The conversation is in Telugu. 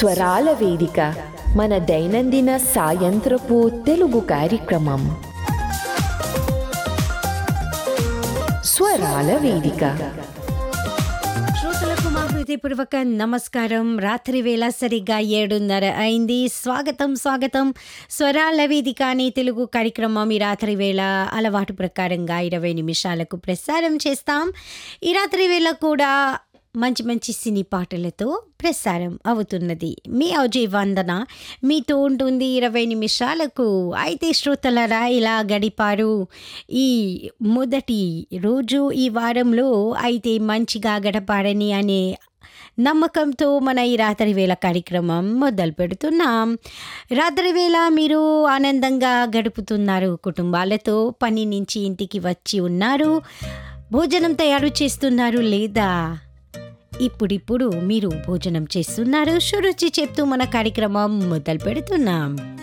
స్వరాల వేదిక మన దైనందిన సాయంత్రపు తెలుగు కార్యక్రమం స్వరాల వేదిక శ్రోతలకు మా హృదయపూర్వక నమస్కారం రాత్రి వేళ సరిగ్గా ఏడున్నర అయింది స్వాగతం స్వాగతం స్వరాల వేదిక అని తెలుగు కార్యక్రమం ఈ రాత్రి వేళ అలవాటు ప్రకారంగా ఇరవై నిమిషాలకు ప్రసారం చేస్తాం ఈ రాత్రి వేళ కూడా మంచి మంచి సినీ పాటలతో ప్రసారం అవుతున్నది మీ అజయ్ వందన మీతో ఉంటుంది ఇరవై నిమిషాలకు అయితే శ్రోతలరా ఇలా గడిపారు ఈ మొదటి రోజు ఈ వారంలో అయితే మంచిగా గడపారని అనే నమ్మకంతో మన ఈ రాత్రి వేళ కార్యక్రమం మొదలు పెడుతున్నాం రాత్రి వేళ మీరు ఆనందంగా గడుపుతున్నారు కుటుంబాలతో పని నుంచి ఇంటికి వచ్చి ఉన్నారు భోజనం తయారు చేస్తున్నారు లేదా ఇప్పుడిప్పుడు మీరు భోజనం చేస్తున్నారు షురుచి చెప్తూ మన కార్యక్రమం మొదలు పెడుతున్నాం